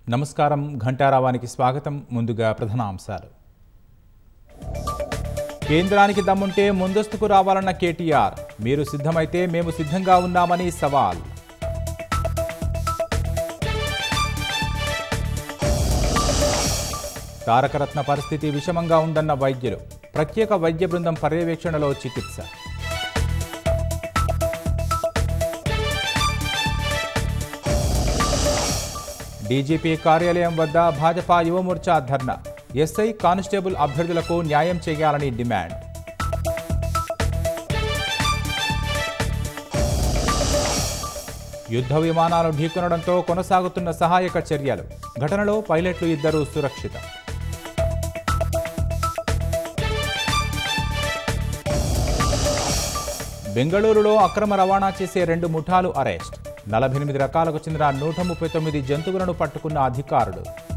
నమస్కారం ఘంటారావానికి స్వాగతం ముందుగా ప్రధానాంశాలు కేంద్రానికి దమ్ముంటే ముందస్తుకు రావాలన్న కేటీఆర్ మీరు సిద్ధమైతే మేము సిద్ధంగా ఉన్నామని సవాల్ తారకరత్న పరిస్థితి విషమంగా ఉందన్న వైద్యులు ప్రత్యేక వైద్య బృందం పర్యవేక్షణలో చికిత్స డీజీపీ కార్యాలయం వద్ద భాజపా యువమోర్చా ధర్నా ఎస్ఐ కానిస్టేబుల్ అభ్యర్థులకు న్యాయం చేయాలని డిమాండ్ యుద్ధ విమానాలు ఢీకొనడంతో కొనసాగుతున్న సహాయక చర్యలు ఘటనలో పైలట్లు ఇద్దరు సురక్షితం బెంగళూరులో అక్రమ రవాణా చేసే రెండు ముఠాలు అరెస్ట్ నలభై ఎనిమిది రకాలకు చెందిన నూట ముప్పై తొమ్మిది జంతువులను పట్టుకున్న అధికారులు